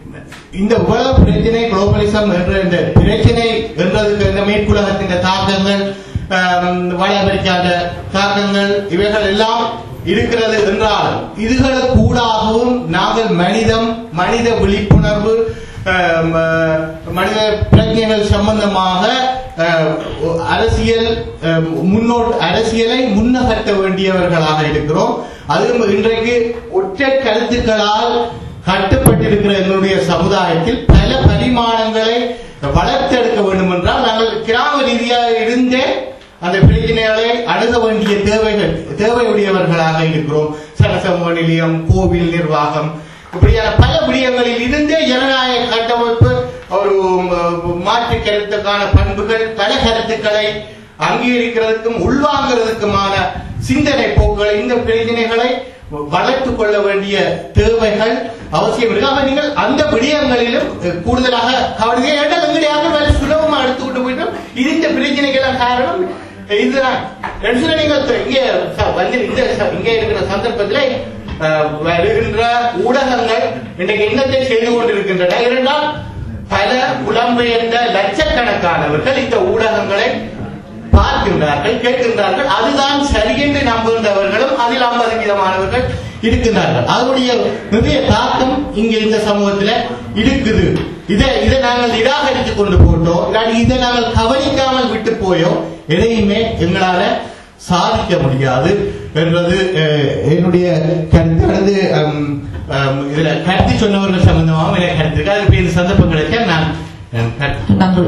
G: இந்த உலக பிரச்சனை குளோபலிசம் என்ற இந்த பிரச்சனை என்றதுக்கு இந்த மேற்குலகத்தின் தாக்கங்கள் ஆம், வட அமெரிக்காத தாக்கங்கள் இவைகள் எல்லாம் இருக்கிறது என்றால் இதுகளுக்கு கூடாகவும் நாங்கள் மனிதம் மனித விழிப்புணர்வு ஆம், ஆஹ், மனித பிரச்சனைகள் சம்பந்தமாக ஆஹ், அரசியல் ஆஹ், முன்னோட் அரசியலை முன்னகர்த்த வேண்டியவர்களாக இருக்கிறோம் அதுவும் இன்றைக்கு ஒற்றை கருத்துக்களால் கட்டுப்பட்டிருக்கிற எங்களுடைய சமுதாயத்தில் பல பரிமாணங்களை வளர்த்தெடுக்க வேண்டும் என்றால் நாங்கள் கிராம ரீதியாக இருந்தே அந்த பிரச்சனைகளை அணுக வேண்டிய தேவைகள் தேவையுடையவர்களாக இருக்கிறோம் சனசமூக நிலையம் கோவில் நிர்வாகம் இப்படியான பல விடயங்களில் இருந்தே ஜனநாயக கட்டமைப்பு ஒரு ம், மாற்று கருத்துக்கான பண்புகள் பல கருத்துக்களை அங்கீகரிக்கிறதுக்கும் உள்வாங்கிறதுக்குமான சிந்தனை போக்குகளை இந்த பிரச்சனைகளை வளர்த்துக் கொள்ள வேண்டிய தேவைகள் அவசியம் இருக்கு அப்ப நீங்கள் அந்த விடயங்களிலும் அஹ், கூடுதலாக கவனிக்க ஏட்டால் எங்கடையாக வேலை சுலபமா எடுத்துக்கிட்டு போயிட்டோம் இது இந்த பிரச்சனைகள் காரணம் இதுதான் ரெண்டு சொல்ல நீங்கள் இங்கே ச- வந்து இந்த ச- இங்கே இருக்கிற சந்தர்ப்பத்தில் அஹ், வருகின்ற ஊடகங்கள் இன்றைக்கு என்னத்தை செய்து கொண்டிருக்கின்றன இரண்டால் பல புலம்பெயர்ந்த லட்சக்கணக்கானவர்கள் இந்த ஊடகங்களை பார்க்கின்றார்கள் கேட்கின்றார்கள் அதுதான் சரி என்று நம்புகின்றவர்களும் அதில் ஐம்பது விதமானவர்கள் இருக்கின்றார்கள் அதனுடைய நிறைய தாக்கம் இங்க இந்த சமூகத்துல இருக்குது இதை இதை நாங்கள் நிராகரித்து கொண்டு போட்டோம் இல்லாட்டி இதை நாங்கள் கவனிக்காமல் விட்டு போயோ எதையுமே எங்களால சாதிக்க முடியாது என்பது அஹ், என்னுடைய கருத்து அல்லது ஹம், ஹம், இதுல கருத்து சொன்னவர்கள் சம்பந்தமாக எனக்கு கருத்து இருக்கு அதுக்கு இந்த சந்தர்ப்பம் கிடைக்க நான் அஹ், கருத்து
A: நன்றி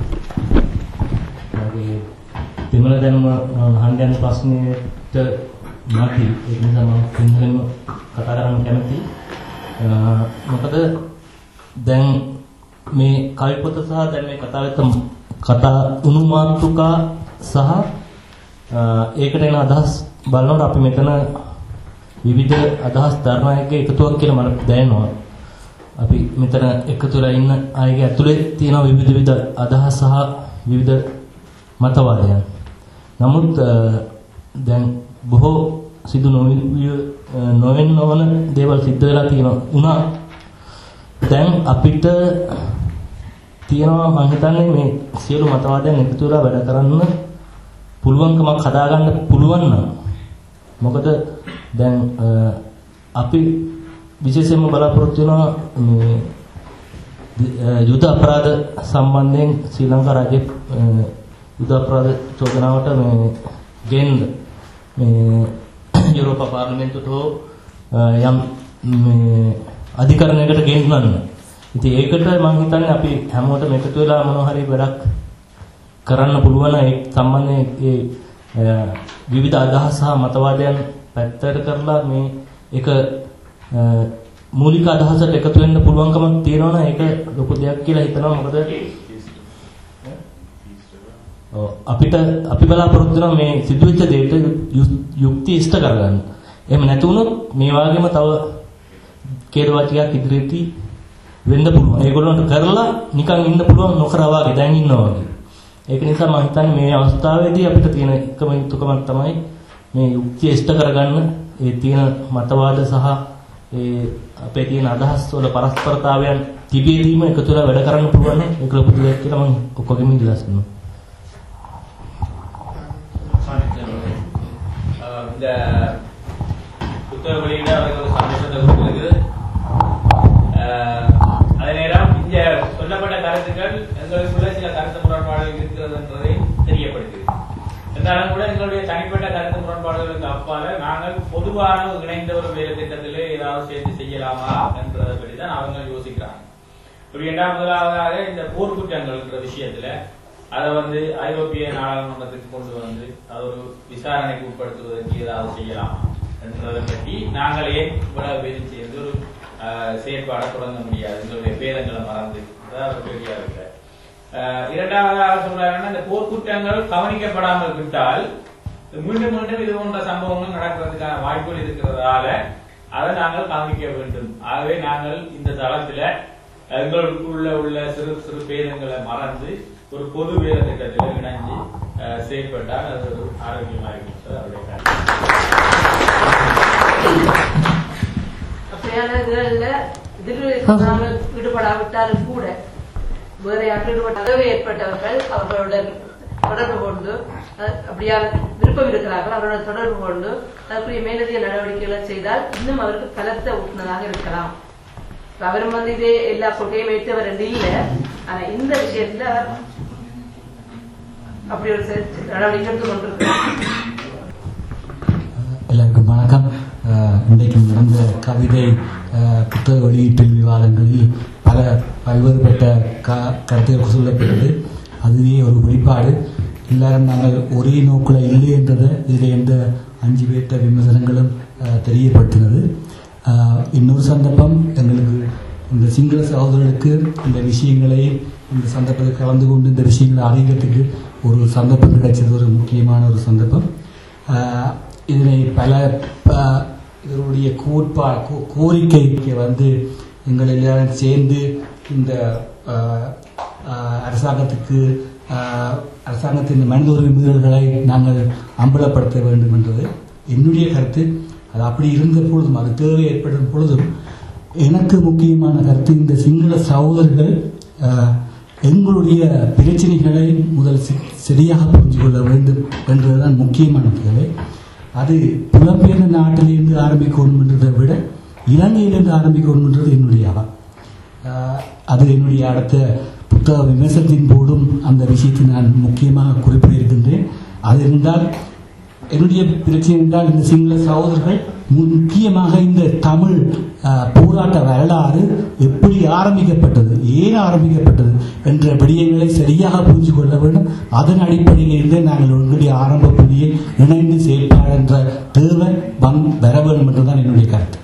H: මගේ දෙමළ දැනුම අහන්න යන ප්‍රශ්නයට මති ඒ නිසා මම සිංහලෙන්ම කතා කරන්න කැමතියි. අ, මොකද දැන් මේ කවි පොත සහ දැන් මේ කතාවෙත් කතා උණු මාතෘකා සහ අ, ඒකට එන අදහස් බලනකොට අපි මෙතන විවිධ අදහස් දරන අයගේ එකතුවක් කියලා මට දැනෙනවා. අපි මෙතන එකතු වෙලා ඉන්න අයගේ ඇතුලේ තියෙන විවිධ විවිධ අදහස් සහ විවිධ මතවාදයන්. නමුත් අ, දැන් බොහෝ සිදු නොවිය අ, නොවෙන්න ඕන දේවල් සිද්ධ වෙලා තියෙනවා. උනා දැන් අපිට තියෙනවා මම හිතන්නේ මේ සියලු මතවාදයන් එකතු වෙලා වැඩ කරන්න පුළුවන්කමක් හදාගන්න පුළුවන් නම් මොකද දැන් අ, අපි විශේෂයෙන්ම බලාපොරොත්තු වෙනවා මේ අ, යුද අපරාධ සම්බන්ධයෙන් ශ්‍රී ලංකා රජයේ අ, යුද අපරාධ චෝදනාවට මේ ගෙන්න මේ යුරෝපා පාර්ලිමේන්තුවට හෝ අ, යම් මේ අධිකරණයකට ගෙන්නන්න. ඉතින් ඒකට මම හිතන්නේ අපි හැමෝටම එකතු වෙලා මොනවා හරි වැඩක් කරන්න පුළුවන් ඒ සම්බන්ධයෙන් ඒ අ, විවිධ අදහස් සහ මතවාදයන් පැත්තට කරලා මේ එක අ, මූලික අදහසට එකතු වෙන්න පුළුවන්කමක් තියෙනවා නම් ඒක ලොකු දෙයක් කියලා හිතනවා මොකද ඔව්, අපිට අපි බලාපොරොත්තු වෙනවා මේ සිදුවෙච්ච දෙයට යු- යුක්ති ඉෂ්ට කරගන්න. එහෙම නැති වුණොත් මේ වගේම තව කේදවාචිකයක් ඉදිරියේදී වෙන්න පුළුවන්. ඒගොල්ලන්ට කරලා නිකන් ඉන්න පුළුවන් නොකර වාගේ දැන් ඉන්නවා වගේ. ඒක නිසා මම හිතන්නේ මේ අවස්ථාවේදී අපිට තියෙන එකම යුතුයකමක් තමයි මේ යුක්තිය ඉෂ්ට කරගන්න ඒ තියෙන මතවාද සහ ඒ අපේ තියෙන අදහස් වල පරස්පරතාවයන් තිබෙදීම එකතු වෙලා වැඩ කරන්න පුළුවන් නේ ඒක ලොකු දෙයක් කියලා මම ඔක්කොගෙම ඉල්ලා සිටිනවා.
I: இந்த புத்தக வெளியிட அவருக்கு ஒரு சந்தோஷத்தை கொடுக்கிறது அஹ், அதே நேரம் இங்க சொல்லப்பட்ட கருத்துக்கள் எங்களுக்குள்ள சில கருத்து முரண்பாடுகள் இருக்கிறது என்பதை தெரியப்படுத்துது இருந்தாலும் கூட எங்களுடைய தனிப்பட்ட கருத்து முரண்பாடுகளுக்கு அப்பால நாங்கள் பொதுவான ஒரு இணைந்த ஒரு வேலை திட்டத்திலே ஏதாவது சேர்த்து செய்யலாமா என்றதை பற்றி தான் அவங்க யோசிக்கிறாங்க இப்படி இரண்டாம் முதலாவதாக இந்த போர்க்குற்றங்கள்ன்ற விஷயத்துல அதை வந்து ஐரோப்பிய நாடாளுமன்றத்துக்கு கொண்டு வந்து அது ஒரு விசாரணைக்கு உட்படுத்துவதற்கு ஏதாவது செய்யலாமா என்றதை பற்றி நாங்கள் ஏன் இவ்வளவு பேரும் சேர்ந்து ஒரு ஆஹ், செயற்பாடை தொடங்க முடியாது எங்களுடைய பேதங்களை மறந்து அதான் அவர் கேள்வியா இருக்கிறார் ஆஹ், இரண்டாவதாக சொல்றாங்கன்னா இந்த போர்க்குற்றங்கள் கவனிக்கப்படாமல் விட்டால் மீண்டும் மீண்டும் இது போன்ற சம்பவங்கள் நடக்கிறதுக்கான வாய்ப்புகள் இருக்கிறதால அதை நாங்கள் கவனிக்க வேண்டும் ஆகவே நாங்கள் இந்த தளத்துல எங்களுக்குள்ள உள்ள சிறு சிறு பேதங்களை மறந்து ஒரு பொது வேத திட்டத்தில் இணைஞ்சு ஆஹ், செயல்பட்டால் அது ஒரு ஆரோக்கியமா இருக்கும் சார் அவருடைய கருத்து.
J: அப்படியான இதுகள்ல இதில் நாங்கள் ஈடுபடாவிட்டாலும் கூட வேற யாரும் ஈடுபட்ட ஏற்பட்டவர்கள் அவர்களுடன் தொடர்பு கொண்டு அஹ், அப்படியான விருப்பம் இருக்கிறார்கள் அவருடன் தொடர்பு கொண்டு அதற்குரிய மேலதிக நடவடிக்கைகளை செய்தால் இன்னும் அவருக்கு பலத்த ஊட்டுனதாக இருக்கலாம் இப்ப அவரும் வந்து இதே எல்லா கொள்கையும் ஏற்றவர் என்று இல்லை ஆனா இந்த விஷயத்துல அவர் அப்படி ஒரு செ- நடவடிக்கை எடுத்து கொண்டிருக்கிறார்
K: எல்லாருக்கும் வணக்கம் அஹ், இன்றைக்கு நடந்த கவிதை அஹ், புத்தக வெளியீட்டு விவாதங்களில் பல பல்வேறுபட்ட க கருத்துக்கள் சொல்லப்பட்டது அதுவே ஒரு வெளிப்பாடு எல்லாரும் நாங்கள் ஒரே நோக்கில் இல்லை என்றதை இதில் எந்த அஞ்சு பேர்த்த விமர்சனங்களும் அஹ், தெரியப்படுத்தினது அஹ், இன்னொரு சந்தர்ப்பம் எங்களுக்கு இந்த சிங்கள சகோதரர்களுக்கு இந்த விஷயங்களை இந்த சந்தர்ப்பத்தில் கலந்து கொண்டு இந்த விஷயங்களை அறிகிறதுக்கு ஒரு சந்தர்ப்பம் கிடைச்சது ஒரு முக்கியமான ஒரு சந்தர்ப்பம் ஆஹ் இதனை பல ஆஹ் இதனுடைய கோட்பா கோ- கோரிக்கைக்கு வந்து எங்கள் எல்லாரும் சேர்ந்து இந்த ஆஹ், ஆஹ், அரசாங்கத்துக்கு ஆஹ், அரசாங்கத்தின் மனித உரிமை மீறல்களை நாங்கள் அம்பலப்படுத்த வேண்டும் என்றது என்னுடைய கருத்து அது அப்படி இருந்த பொழுதும் அது தேவை ஏற்படும் பொழுதும் எனக்கு முக்கியமான கருத்து இந்த சிங்கள சகோதரர்கள் ஆஹ், எங்களுடைய பிரச்சனைகளை முதல் சி- சரியாக புரிஞ்சு கொள்ள வேண்டும் என்றதுதான் முக்கியமான தேவை அது புலம்பெயர்ந்த நாட்டிலிருந்து ஆரம்பிக்கணும் என்றதை விட இலங்கையிலிருந்து ஆரம்பிக்கணும் என்றது என்னுடைய அவா ஆஹ், அது என்னுடைய அடுத்த புத்தக விமர்சனத்தின் போதும் அந்த விஷயத்தை நான் முக்கியமாக குறிப்பிட்டிருக்கின்றேன் அது இருந்தால் என்னுடைய பிரச்சனை என்றால் இந்த சிங்கள சகோதரர்கள் முக்கியமாக இந்த தமிழ் ஆஹ், போராட்ட வரலாறு எப்படி ஆரம்பிக்கப்பட்டது ஏன் ஆரம்பிக்கப்பட்டது என்ற விடயங்களை சரியாக புரிந்து கொள்ள வேண்டும் அதன் அடிப்படையில் இருந்து நாங்கள் எங்களுடைய ஆரம்ப புள்ளியை இணைந்து செயல்பாடு என்ற தேவை வந் வர வேண்டும் என்றுதான் என்னுடைய கருத்து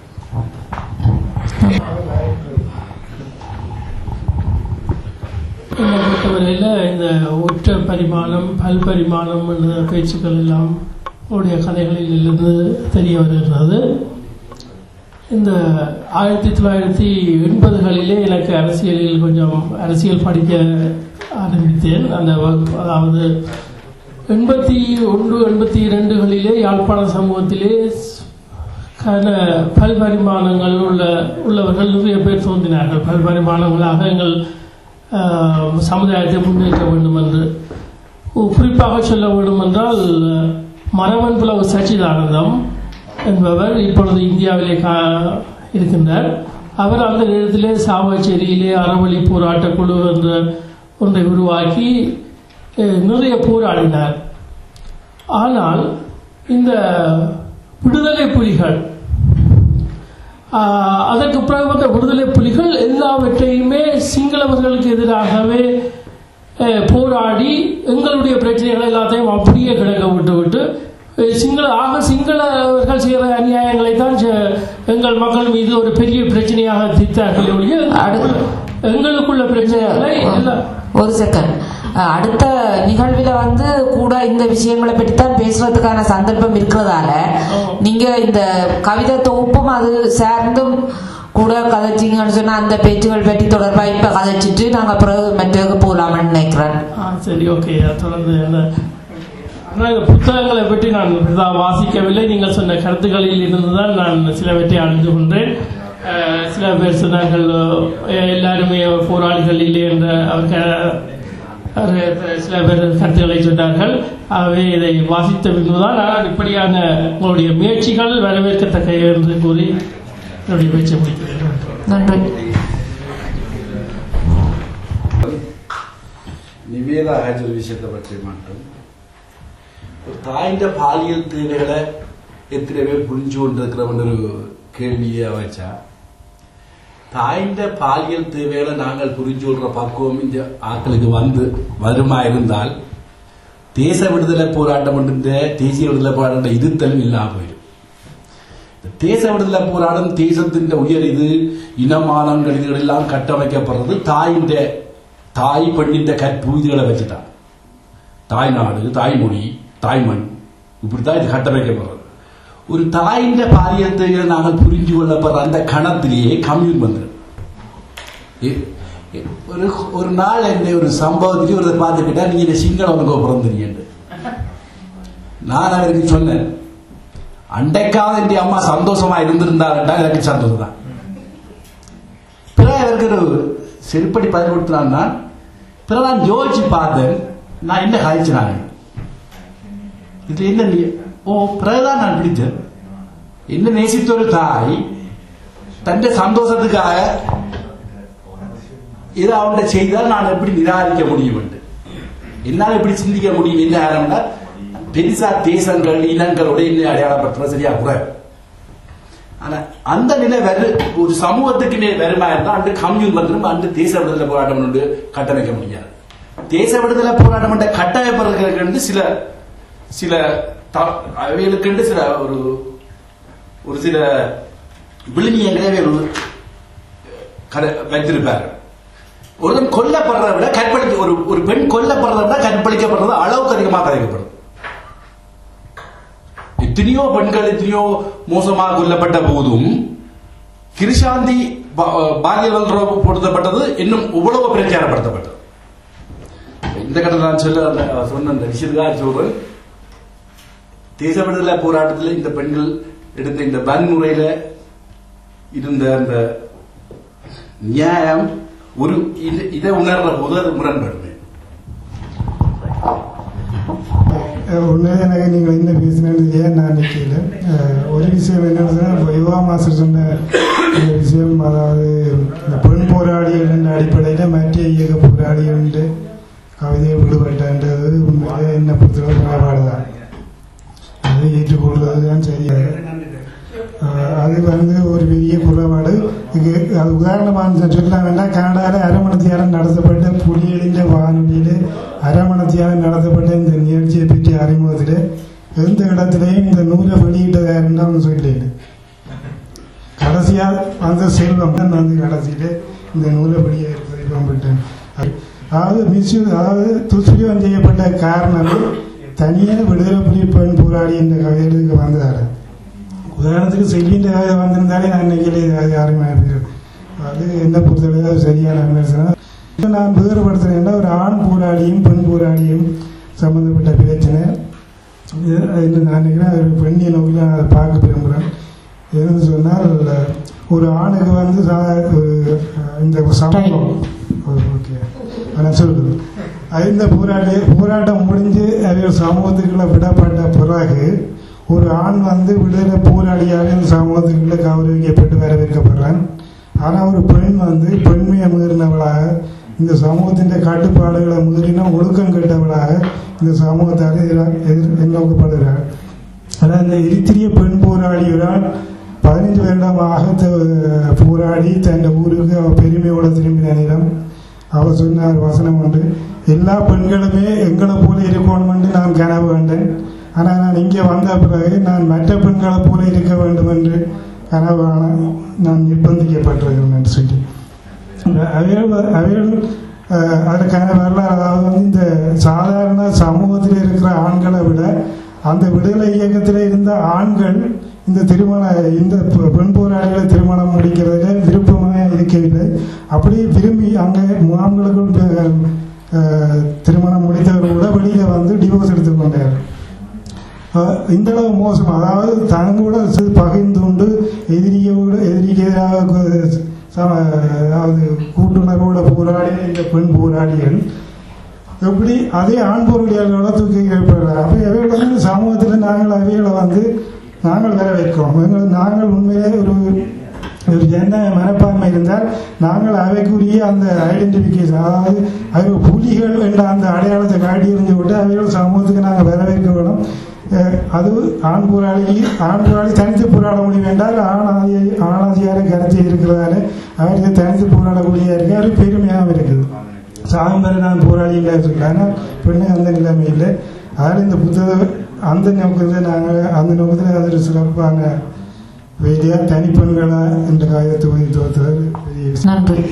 L: என்னை பொறுத்தவரையில் இந்த ஒற்ற பரிமாணம் பல் பரிமாணம் என்ற பேச்சுக்கள் எல்லாம் உடைய கதைகளில் இருந்து தெரிய வருகிறது இந்த ஆயிரத்தி தொள்ளாயிரத்தி எண்பதுகளிலே எனக்கு அரசியலில் கொஞ்சம் அரசியல் படிக்க ஆரம்பித்தேன் அந்த வகுப்பு அதாவது எண்பத்தி ஒன்று எண்பத்தி இரண்டுகளிலே யாழ்ப்பாண சமூகத்திலே கன பல்பரிமாணங்கள் உள்ள உள்ளவர்கள் நிறைய பேர் தோன்றினார்கள் பல்பரிமாணங்களாக எங்கள் ஆஹ், சமுதாயத்தை முன்னேற்ற வேண்டும் என்று குறிப்பாக சொல்ல வேண்டும் என்றால் மரவன் புலவு சச்சிதானந்தம் என்பவர் இப்பொழுது இந்தியாவிலே கா- இருக்கின்றார் அவர் அந்த நேரத்திலே சாவச்சேரியிலே அறவழி போராட்ட குழு என்ற ஒன்றை உருவாக்கி அஹ், நிறைய போராடினார் ஆனால் இந்த விடுதலை புலிகள் ஆஹ், அதற்கு பிறகு வந்த விடுதலை புலிகள் எல்லாவற்றையுமே சிங்களவர்களுக்கு எதிராகவே அஹ், போராடி எங்களுடைய பிரச்சனைகள் எல்லாத்தையும் அப்படியே கிடக்க விட்டு விட்டு அஹ், சிங்கள ஆக சிங்களவர்கள் செய்கிற அநியாயங்களை தான் செ- எங்கள் மக்கள் மீது ஒரு பெரிய பிரச்சனையாக தீர்த்தார்கள் ஒழிய எங்களுக்குள்ள பிரச்சனைகளை எல்லாம்
A: ஒரு செகண்ட் அடுத்த நிகழ்வுல வந்து கூட இந்த விஷயங்களை பற்றி தான் பேசுறதுக்கான சந்தர்ப்பம் இருக்கிறதால நீங்க இந்த கவிதை தொகுப்பும் அது சார்ந்தும் கூட கதைச்சிங்கன்னு சொன்னா அந்த பேச்சுகள் பற்றி தொடர்பா இப்ப கதைச்சிட்டு நாங்க பிறகு மற்றதுக்கு போகலாம்னு நினைக்கிறேன்
L: ஆ சரி ஓகே தொடர்ந்து அந்த ஆனால் இந்த புத்தகங்களை பற்றி நான் பெரிதாக வாசிக்கவில்லை நீங்கள் சொன்ன கருத்துக்களில் இருந்துதான் நான் சிலவற்றை அறிந்து கொண்டேன் அஹ், சில பேர் சொன்னார்கள் அஹ், எல்லாருமே போராளிகள் இல்லை என்ற அவர்கள் அவர் சில பேர் கருத்துக்களை சொன்னார்கள் ஆகவே இதை வாசித்த பின்புதான் நான் இப்படியான உங்களுடைய முயற்சிகள் வரவேற்கத்தக்க என்று கூறி என்னுடைய பேச்சை முடிக்கிறேன்
A: நன்றி
M: நிவேதா ஹேஜர் விஷயத்தை பற்றி மட்டும் தாயிന്റെ பாலியல் தேவைகளை எத்தனை பேர் புரிஞ்சு கொண்டிருக்கிறவன் ஒரு கேள்வியை வச்சா தாயிന്റെ பாலியல் தேவைகளை நாங்கள் புரிஞ்சு கொள்ற பக்குவம் இந்த ஆட்களுக்கு வந்து வருமா இருந்தால் தேச விடுதலை போராட்டம் என்ற தேசிய விடுதலை போராட்டம் இருத்தலும் இல்லாம போயிடும் இந்த தேச விடுதலை போராட்டம் தேசத்தின் உயர் இது இனமானங்கள் இதுகள் எல்லாம் கட்டமைக்கப்படுறது தாயின் தாய் பெண்ணின் கற்பு இதுகளை வச்சுட்டான் தாய்நாடு தாய்மொழி தாய்மண் இப்படித்தான் இது கட்டமைக்கப்படுறது ஒரு தாயின் பாரியத்தை நாங்கள் புரிஞ்சு கொள்ளப்படுற அந்த கணத்திலேயே கம்யூன் வந்துடும் இ- இ- ஒரு ஒரு நாள் என்ன ஒரு சம்பவத்திலேயே ஒரு பார்த்துக்கிட்டா நீங்க இந்த சிங்களவனுக்கு பிறந்தீங்க நான் அவருக்கு சொன்னேன் அண்டைக்காவது என் அம்மா சந்தோஷமா இருந்திருந்தாருன்னா எனக்கு சந்தோஷம் தான் பிறகு அவருக்கு ஒரு செருப்படி பதில் கொடுத்தான்னா பிறகு நான் யோசிச்சு பார்த்தேன் நான் என்ன காய்ச்சி நான் இது என்ன நீ ஓ பிறகுதான் நான் பிடிச்சேன் என்ன நேசித்த ஒரு தாய் தന്റെ சந்தோஷத்துக்காக இதை அவன்கிட்ட செய்தால் நான் எப்படி நிராகரிக்க முடியும் என்று என்னால் எப்படி சிந்திக்க முடியும் என்ன காரணம்னா பெரிசா தேசங்கள் இனங்களோட என்ன அடையாளப்படுத்துற சரியா கூட ஆனா அந்த நிலை வரு ஒரு சமூகத்துக்கு நிலை வருமா இருந்தால் அன்று கம்யூன் வந்துடும் அன்று தேச விடுதலை போராட்டம் என்று கட்டமைக்க முடியாது தேச விடுதலை போராட்டம் என்ற கட்டமைப்பதற்கு சில சில த- அவைகளுக்கென்று சில ஒரு ஒரு சில விழுமியங்களே அவைகள் கட- வைத்திருப்பார்கள் ஒருவன் கொல்லப்படுறதை விட கற்பழிக்க ஒரு ஒரு பெண் கொல்லப்படுறதை விட கற்பழிக்கப்படுறது அளவுக்கு அதிகமாக கதைக்கப்படும் எத்தனையோ பெண்கள் எத்தனையோ மோசமாக கொல்லப்பட்ட போதும் கிருஷாந்தி பா- பாலியல் வல்லுறவு பொருத்தப்பட்டது இன்னும் இவ்வளவு பிரச்சாரப்படுத்தப்பட்டது இந்த கட்டத்தில் நான் சொல்ல அந்த- சொன்ன அந்த விஷயத்துக்காக சொல்றேன் தேச விடுதலை போராட்டத்தில் இந்த பெண்கள் எடுத்த இந்த வன்முறையில இருந்த அந்த நியாயம் ஒரு இது- இதை உணர்ற போது அது முரண்படுமே
N: உண்மையிலே எனக்கு நீங்கள் என்ன பேசினது ஏன் நான் நிற்கல அஹ், ஒரு விஷயம் என்னன்னா இப்போ யுவா மாஸ்டர் சொன்ன இந்த விஷயம் அதாவது இந்த பெண் போராளிகள் என்ற அடிப்படையில் மற்ற இயக்க போராளிகள் என்று கவிதையை விடுபட்டன்றது உண்மையிலே என்ன பொறுத்தவரை குறைபாடு தான் அதை ஏற்றுக்கொள்வது தான் சரியாக அஹ், அது வந்து ஒரு பெரிய குறைபாடு இது அது உதாரணமாக சொல்லலாம் வேண்டாம் கனடாவில் அரமணத்தியாரம் நடத்தப்பட்ட புலிகளின் வானொலியில் அரமணத்தியாரம் நடத்தப்பட்ட இந்த நிகழ்ச்சியை பற்றி அறிமுகத்தில் எந்த இடத்துலையும் இந்த நூலை வெளியிட்டதாருன்னு அவங்க சொல்லல கடைசியா அந்த செல்வம் தான் வந்து கடைசியில இந்த நூலை வெளியே விட்டேன் அதாவது மிஸ் அதாவது துஷ்பிரயோகம் செய்யப்பட்ட காரணம் தனியாக விடுதலை புலி பெண் போராடி என்ற கவிதைகளுக்கு வந்ததாரு உதாரணத்துக்கு செல்வின்ற கவிதை வந்திருந்தாலே நான் நினைக்கல இது அது யாருமே போயிடும் அது என்ன பொறுத்தவரை அது சரியான விமர்சனம் இப்ப நான் வேறுபடுத்துறேன்னா ஒரு ஆண் போராளியும் பெண் போராளியும் சம்பந்தப்பட்ட பிரச்சனை இது இது நான் நினைக்கிறேன் ஒரு பெண்ணிய நோக்கில் நான் அதை பார்க்க விரும்புகிறேன் என்னன்னு சொன்னால் ஒரு ஆணுக்கு வந்து சா- ஒரு, அஹ், இந்த சமூகம் ஓகே நான் சொல்லுது அது இந்த போராட்ட போராட்டம் முடிஞ்சு அவர்கள் சமூகத்துக்குள்ள விடப்பட்ட பிறகு ஒரு ஆண் வந்து விடுதலை போராளியாக இந்த சமூகத்துக்குள்ள கௌரவிக்கப்பட்டு வரவேற்கப்படுறான் ஆனால் ஒரு பெண் வந்து பெண்மையை மீறினவளாக இந்த சமூகத்தின் கட்டுப்பாடுகளை மீறின ஒழுக்கம் கெட்டவளாக இந்த சமூகத்தால் எதிரா- எதிர் எண்ணோக்கப்படுகிறார் அதான் இந்த எரித்திரிய பெண் போராளியுடன் பதினைஞ்சு வருடமாக த- போராடி தன் ஊருக்கு அவ பெருமையோட திரும்பின நேரம் அவர் சொன்னார் வசனம் உண்டு எல்லா பெண்களுமே எங்களை போல இருக்கணும் என்று நான் கனவு கண்டேன் ஆனால் நான் இங்கே வந்த பிறகு நான் மற்ற பெண்களை போல இருக்க வேண்டும் என்று கனவு காண நான் நிர்பந்திக்கப்பட்டிருக்கிறேன் என்று சொல்லி அவைகள் அவைகள் அஹ், அதற்கான வரலாறு அதாவது வந்து இந்த சாதாரண சமூகத்தில் இருக்கிற ஆண்களை விட அந்த விடுதலை இயக்கத்தில் இருந்த ஆண்கள் இந்த திருமண இந்த பெ- பெண் போராளிகளை திருமணம் முடிக்கிறதுல விருப்பமாக இருக்கவில்லை அப்படியே விரும்பி அங்கே முகாம்களுக்குள் ப- அஹ், திருமணம் முடித்தவர்கள் கூட வெளியில் வந்து டிவோர்ஸ் எடுத்துக்கொண்டார் அஹ் இந்த அளவு மோசம் அதாவது தங்களோட சி- பகிர்ந்துண்டு எதிரியோடு எதிரிக்கு எதிராக கு- ச- அதாவது கூட்டுணர்வோட போராடிய இந்த பெண் போராளிகள் எப்படி அதே ஆண் போராளிகளோட தூக்கி வைப்படுறார் அப்போ எவைகள் வந்து சமூகத்தில் நாங்கள் அவைகளை வந்து நாங்கள் வரவேற்கிறோம் எங்கள் நாங்கள் உண்மையிலே ஒரு ஒரு ஜன மனப்பான்மை இருந்தால் நாங்கள் அவைக்குரிய அந்த ஐடென்டிஃபிகேஷன் அதாவது அவை புலிகள் என்ற அந்த அடையாளத்தை காட்டி எறிஞ்சு விட்டு அவைகள் சமூகத்துக்கு நாங்கள் வரவேற்க வேணும் அஹ் அது ஆண் போராளி ஆண் போராளி தனித்து போராட முடியும் என்றால் ஆணாதி ஆணாதியார கருத்து இருக்கிறதால அவருக்கு தனித்து போராடக்கூடிய இருக்கு அது பெருமையாகவும் இருக்குது சாகும் வரை நான் போராளி இல்லை இருக்கிறேன் ஆனால் பெண்ணு அந்த நிலைமை இல்லை அதனால் இந்த புத்தகம் அந்த நோக்கத்தில் நாங்கள் அந்த நோக்கத்தில் அது ஒரு சிறப்பான வேலையா தனிப்பெண்களா என்ற காயத்தை உதவி
A: நன்றி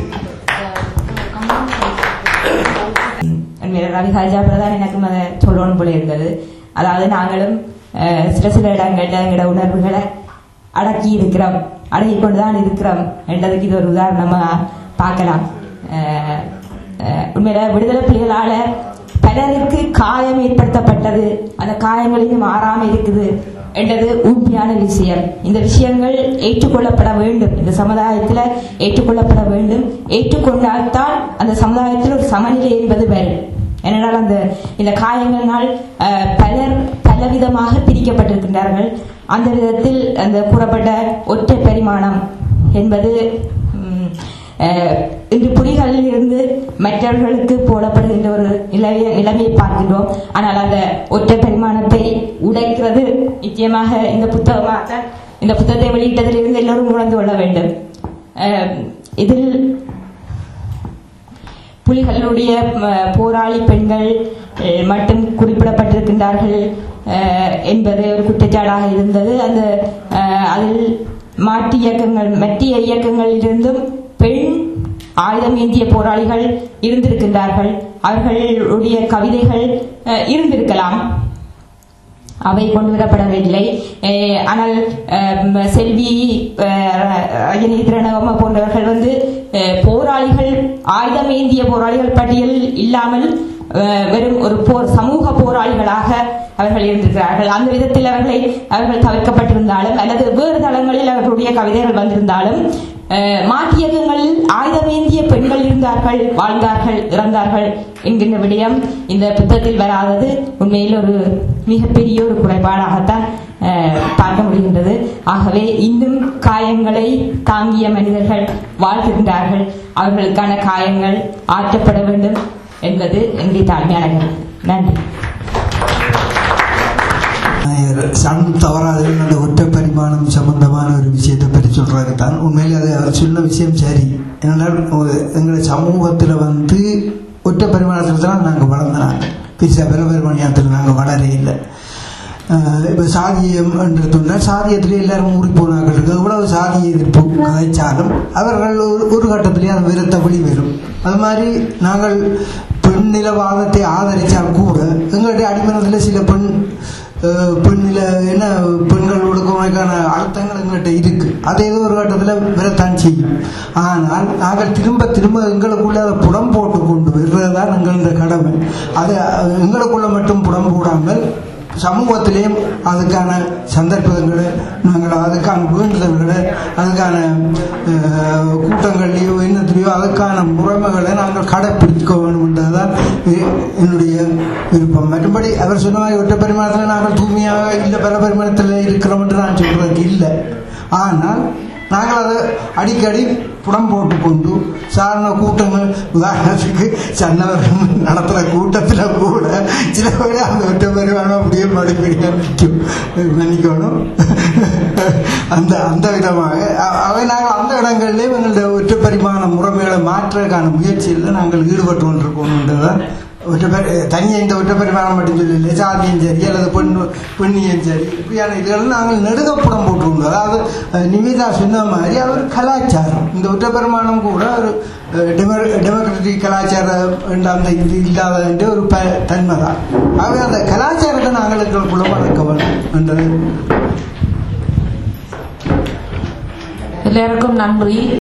O: ரவி ஹாஜா பிரதான் எனக்கும் அதை சொல்லணும் போல இருந்தது அதாவது நாங்களும் அஹ், சில சில இடங்கள்ல எங்களோட உணர்வுகளை அடக்கி இருக்கிறோம் அடக்கி கொண்டுதான் இருக்கிறோம் என்றதுக்கு இது ஒரு உதாரணமா பார்க்கலாம் அஹ், அஹ், உண்மையில விடுதலை புலிகளால பலருக்கு காயம் ஏற்படுத்தப்பட்டது அந்த காயங்கள் இன்னும் மாறாம இருக்குது என்றது உண்மையான விஷயம் இந்த விஷயங்கள் ஏற்றுக்கொள்ளப்பட வேண்டும் இந்த சமுதாயத்தில் ஏற்றுக்கொள்ளப்பட வேண்டும் ஏற்றுக்கொண்டால்தான் அந்த சமுதாயத்தில் ஒரு சமநிலை என்பது வரும் ஏனென்றால் அந்த இந்த காயங்களினால் அஹ், பலர் பலவிதமாக பிரிக்கப்பட்டிருக்கின்றார்கள் அந்த விதத்தில் அந்த கூறப்பட்ட ஒற்றை பரிமாணம் என்பது ம், அஹ், இன்று புலிகளில் இருந்து மற்றவர்களுக்கு போடப்படுகின்ற ஒரு நிலைய நிலைமையை பார்க்கின்றோம் ஆனால் அந்த ஒற்றை பரிமாணத்தை உடைக்கிறது நிச்சயமாக இந்த புத்தகமாக இந்த புத்தகத்தை வெளியிட்டதிலிருந்து எல்லோரும் உணர்ந்து கொள்ள வேண்டும் அஹ், இதில் புலிகளுடைய ம, போராளி பெண்கள் அஹ், மட்டும் குறிப்பிடப்பட்டிருக்கின்றார்கள் அஹ், என்பது ஒரு குற்றச்சாட்டாக இருந்தது அந்த அஹ், அதில் மாட்டு இயக்கங்கள் மத்திய இயக்கங்களிலிருந்தும் பெண் ஆயுதம் ஏந்திய போராளிகள் இருந்திருக்கின்றார்கள் அவர்களுடைய கவிதைகள் அஹ், இருந்திருக்கலாம் அவை கொண்டு வரப்படவில்லை அஹ், ஆனால் அஹ், செல்வி அஜனீந்திரனவம போன்றவர்கள் வந்து அஹ், போராளிகள் ஆயுதம் ஏந்திய போராளிகள் பட்டியலில் இல்லாமல் அஹ், வெறும் ஒரு போர் சமூக போராளிகளாக அவர்கள் இருந்திருக்கிறார்கள் அந்த விதத்தில் அவர்களை அவர்கள் தவிர்க்கப்பட்டிருந்தாலும் அல்லது வேறு தளங்களில் அவர்களுடைய கவிதைகள் வந்திருந்தாலும் அஹ், மாற்று இயக்கங்களில் ஆயுதமேந்திய பெண்கள் இருந்தார்கள் வாழ்ந்தார்கள் இறந்தார்கள் என்கின்ற விடயம் இந்த புத்தகத்தில் வராதது உண்மையில் ஒரு மிகப்பெரிய ஒரு குறைபாடாகத்தான் அஹ், பார்க்க முடிகின்றது ஆகவே இன்னும் காயங்களை தாங்கிய மனிதர்கள் வாழ்கின்றார்கள் அவர்களுக்கான காயங்கள் ஆற்றப்பட வேண்டும் என்பது என்னுடைய தாழ்மையான கருத்து. நன்றி
P: சன் தவறாது அந்த ஒற்றை பரிமாணம் சம்பந்தமான ஒரு விஷயத்தை பற்றி சொல்றாரு தான் உண்மையிலே அது அவர் சொன்ன விஷயம் சரி ஏன்னால் ஒரு- எங்களை சமூகத்தில் வந்து ஒற்றை பரிமாணத்தில் தான் நாங்கள் வளர்ந்தாங்க பிசா பிரபரிமாணியத்தில் நாங்கள் வளர இல்லை இப்போ சாதியம் என்று சொன்னால் சாதியத்திலே எல்லாரும் ஊறி போனார்கள் இருக்கு எவ்வளவு சாதிய எதிர்ப்பு கதைச்சாலும் அவர்கள் ஒரு ஒரு கட்டத்திலே அது வெறுத்தபடி வரும் அது மாதிரி நாங்கள் பெண் நிலவாதத்தை ஆதரித்தால் கூட எங்களுடைய அடிமனத்தில் சில பெண் அஹ், பெண்ணில என்ன பெண்கள் ஒடுக்கமைக்கான அர்த்தங்கள் எங்கள்கிட்ட இருக்கு அது ஏதோ ஒரு கட்டத்தில் வரத்தான் செய்யும் ஆனால் நாங்கள் திரும்ப திரும்ப எங்களுக்குள்ள அதை புடம் போட்டு கொண்டு வர்றது தான் எங்களுடைய கடமை அதை எங்களுக்குள்ள மட்டும் புடம் போடாமல் சமூகத்திலேயும் அதுக்கான சந்தர்ப்பங்களை நாங்கள் அதுக்கான வேண்டுதல்களை அதுக்கான அஹ், கூட்டங்கள்லையோ என்னத்திலையோ அதுக்கான முறைமைகளை நாங்கள் கடைப்பிடிக்க வேண்டும் என்றதுதான் எ- என்னுடைய விருப்பம் மற்றபடி அவர் சொன்ன மாதிரி ஒற்றை பரிமாணத்தில் நாங்கள் தூய்மையாக இல்லை பல பரிமாணத்தில் இருக்கிறோம் என்று நான் சொல்றதுக்கு இல்லை ஆனால் நாங்கள் அதை அடிக்கடி புடம் போட்டுக்கொண்டு சாதாரண கூட்டங்கள் உதாரணத்துக்கு சன்னவர்கள் நடத்துகிற கூட்டத்தில் கூட சில பேர் அந்த ஒற்றை பெருமானம் அப்படியே படிப்படியாக நிற்கும் மன்னிக்கணும் அந்த அந்த விதமாக அ- அவை நாங்கள் அந்த இடங்களிலே எங்களுடைய ஒற்றை பரிமாண முறைமைகளை மாற்றுறதுக்கான முயற்சியில் நாங்கள் ஈடுபட்டு கொண்டிருக்கோம்ன்றதான் ஒற்றை பேர் தனியாக இந்த ஒற்றை பரிமாணம் மட்டும் சொல்லல சாதியும் சரி அல்லது பெண் பெண்ணியும் சரி இப்படியான இதுகள் நாங்கள் நெடுகப்புடம் போட்டுருந்தோம் அதாவது அஹ், நிவேதா சொன்ன மாதிரி அவர் கலாச்சாரம் இந்த ஒற்றை பரிமாணம் கூட ஒரு டெமோக்ராட்டிக் கலாச்சாரம் என்ற அந்த இது இல்லாத என்ற ஒரு ப தன்மை தான் ஆகவே அந்த கலாச்சாரத்தை நாங்கள் எங்களுக்குள்ள வளர்க்க வேண்டும் என்றது
A: எல்லாருக்கும் நன்றி